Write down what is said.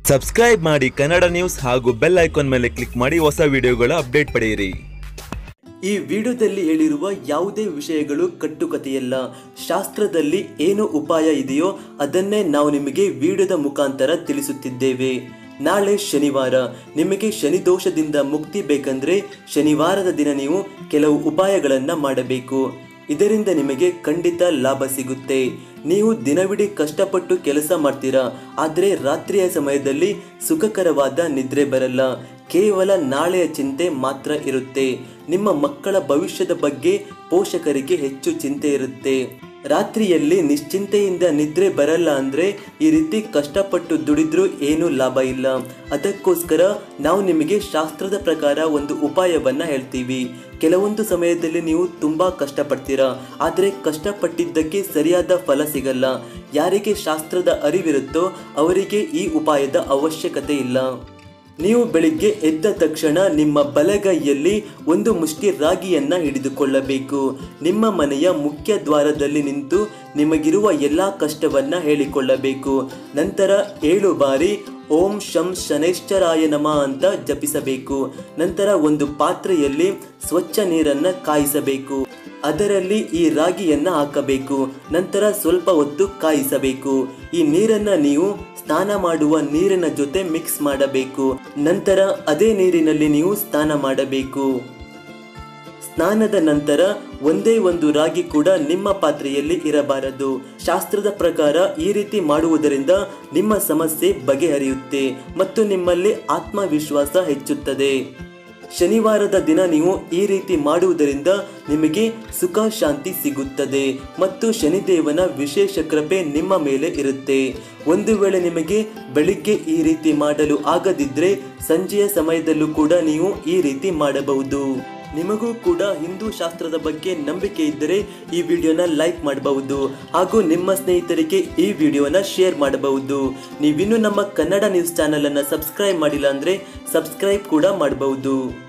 subscribe ಮಾಡಿ Kannada news ಹಾಗೂ bell icon ಮೇಲೆ ಕ್ಲಿಕ್ ಮಾಡಿ ಹೊಸ ವಿಡಿಯೋಗಳ ಅಪ್ಡೇಟ್ ಪಡೆಯಿರಿ ಈ ವಿಡಿಯೋದಲ್ಲಿ ಹೇಳಿರುವ ಯಾವುದೇ ವಿಷಯಗಳು ಕಟ್ಟುಕತೆಯಲ್ಲ ಶಾಸ್ತ್ರದಲ್ಲಿ ಏನು ಉಪಾಯ ಇದೆಯೋ ಅದನ್ನೇ ನಾವು ನಿಮಗೆ ವಿಡಿಯೋದ ಮುಖಾಂತರ ತಿಳಿಸುತ್ತಿದ್ದೇವೆ ನಾಳೆ ಶನಿವಾರ ನಿಮಗೆ ಶನಿ ದೋಷದಿಂದ ಮುಕ್ತಿ ಬೇಕಂದ್ರೆ ಶನಿವಾರದ ದಿನ ನೀವು ಕೆಲವು ಉಪಾಯಗಳನ್ನು ಮಾಡಬೇಕು ಇದರಿಂದ ನಿಮಗೆ ಖಂಡಿತ ಲಾಭ ಸಿಗುತ್ತೆ ನೀವು ದಿನವಿಡೀ ಕಷ್ಟಪಟ್ಟು ಕೆಲಸ ಮಾಡ್ತೀರಾ ಆದರೆ ರಾತ್ರಿಯ ಸಮಯದಲ್ಲಿ ಸುಖಕರವಾದ ನಿದ್ರೆ ಬರಲ್ಲ ಕೇವಲ ನಾಳೆಯ ಚಿಂತೆ ಮಾತ್ರ ಇರುತ್ತೆ ನಿಮ್ಮ ಮಕ್ಕಳ ಭವಿಷ್ಯದ ಬಗ್ಗೆ ಪೋಷಕರಿಗೆ ಹೆಚ್ಚು ಚಿಂತೆ ಇರುತ್ತೆ ರಾತ್ರಿಯಲ್ಲಿ ನಿಶ್ಚಿಂತೆಯಿಂದ ನಿದ್ರೆ ಬರಲ್ಲ ಅಂದ್ರೆ ಈ ರೀತಿ ಕಷ್ಟಪಟ್ಟು ದುಡಿದ್ರೂ ಏನೂ ಲಾಭ ಇಲ್ಲ ಅದಕ್ಕೋಸ್ಕರ ನಾವು ನಿಮಗೆ ಶಾಸ್ತ್ರದ ಪ್ರಕಾರ ಒಂದು ಉಪಾಯವನ್ನ ಹೇಳ್ತೀವಿ ಕೆಲವೊಂದು ಸಮಯದಲ್ಲಿ ನೀವು ತುಂಬಾ ಕಷ್ಟಪಡ್ತೀರಾ ಆದರೆ ಕಷ್ಟಪಟ್ಟಿದ್ದಕ್ಕೆ ಸರಿಯಾದ ಫಲ ಸಿಗಲ್ಲ ಯಾರಿಗೆ ಶಾಸ್ತ್ರದ ಅರಿವಿರುತ್ತೋ ಅವರಿಗೆ ಈ ಉಪಾಯದ ಅವಶ್ಯಕತೆ ಇಲ್ಲ ನೀವು ಬೆಳಿಗ್ಗೆ ಎದ್ದ ತಕ್ಷಣ ನಿಮ್ಮ ಬಲಗೈಯಲ್ಲಿ ಒಂದು ಮುಷ್ಟಿ ರಾಗಿಯನ್ನ ಹಿಡಿದುಕೊಳ್ಳಬೇಕು ನಿಮ್ಮ ಮನೆಯ ಮುಖ್ಯ ದ್ವಾರದಲ್ಲಿ ನಿಂತು ನಿಮಗಿರುವ ಎಲ್ಲ ಕಷ್ಟವನ್ನ ಹೇಳಿಕೊಳ್ಳಬೇಕು ನಂತರ ಏಳು ಬಾರಿ ಓಂ ಶಂ ಶನೈಶ್ಚರಾಯ ನಮ ಅಂತ ಜಪಿಸಬೇಕು ನಂತರ ಒಂದು ಪಾತ್ರೆಯಲ್ಲಿ ಸ್ವಚ್ಛ ನೀರನ್ನ ಕಾಯಿಸಬೇಕು ಅದರಲ್ಲಿ ಈ ರಾಗಿಯನ್ನ ಹಾಕಬೇಕು ನಂತರ ಸ್ವಲ್ಪ ಹೊತ್ತು ಕಾಯಿಸಬೇಕು ಈ ನೀರನ್ನ ನೀವು ಸ್ನಾನ ಮಾಡುವ ನೀರಿನ ಜೊತೆ ಮಿಕ್ಸ್ ಮಾಡಬೇಕು ನಂತರ ಅದೇ ನೀರಿನಲ್ಲಿ ನೀವು ಸ್ನಾನ ಮಾಡಬೇಕು ಸ್ನಾನದ ನಂತರ ಒಂದೇ ಒಂದು ರಾಗಿ ಕೂಡ ನಿಮ್ಮ ಪಾತ್ರೆಯಲ್ಲಿ ಇರಬಾರದು ಶಾಸ್ತ್ರದ ಪ್ರಕಾರ ಈ ರೀತಿ ಮಾಡುವುದರಿಂದ ನಿಮ್ಮ ಸಮಸ್ಯೆ ಬಗೆಹರಿಯುತ್ತೆ ಮತ್ತು ನಿಮ್ಮಲ್ಲಿ ಆತ್ಮವಿಶ್ವಾಸ ಹೆಚ್ಚುತ್ತದೆ ಶನಿವಾರದ ದಿನ ನೀವು ಈ ರೀತಿ ಮಾಡುವುದರಿಂದ ನಿಮಗೆ ಸುಖ ಶಾಂತಿ ಸಿಗುತ್ತದೆ ಮತ್ತು ಶನಿದೇವನ ವಿಶೇಷ ಕೃಪೆ ನಿಮ್ಮ ಮೇಲೆ ಇರುತ್ತೆ ಒಂದು ವೇಳೆ ನಿಮಗೆ ಬೆಳಿಗ್ಗೆ ಈ ರೀತಿ ಮಾಡಲು ಆಗದಿದ್ರೆ ಸಂಜೆಯ ಸಮಯದಲ್ಲೂ ಕೂಡ ನೀವು ಈ ರೀತಿ ಮಾಡಬಹುದು ನಿಮಗೂ ಕೂಡ ಹಿಂದೂ ಶಾಸ್ತ್ರದ ಬಗ್ಗೆ ನಂಬಿಕೆ ಇದ್ದರೆ ಈ ವಿಡಿಯೋನ ಲೈಕ್ ಮಾಡಬಹುದು ಹಾಗೂ ನಿಮ್ಮ ಸ್ನೇಹಿತರಿಗೆ ಈ ವಿಡಿಯೋನ ಶೇರ್ ಮಾಡಬಹುದು ನೀವಿನ್ನೂ ನಮ್ಮ ಕನ್ನಡ ನ್ಯೂಸ್ ಚಾನಲ್ ಅನ್ನ ಸಬ್ಸ್ಕ್ರೈಬ್ ಮಾಡಿಲ್ಲ ಅಂದ್ರೆ ಸಬ್ಸ್ಕ್ರೈಬ್ ಕೂಡ ಮಾಡಬಹುದು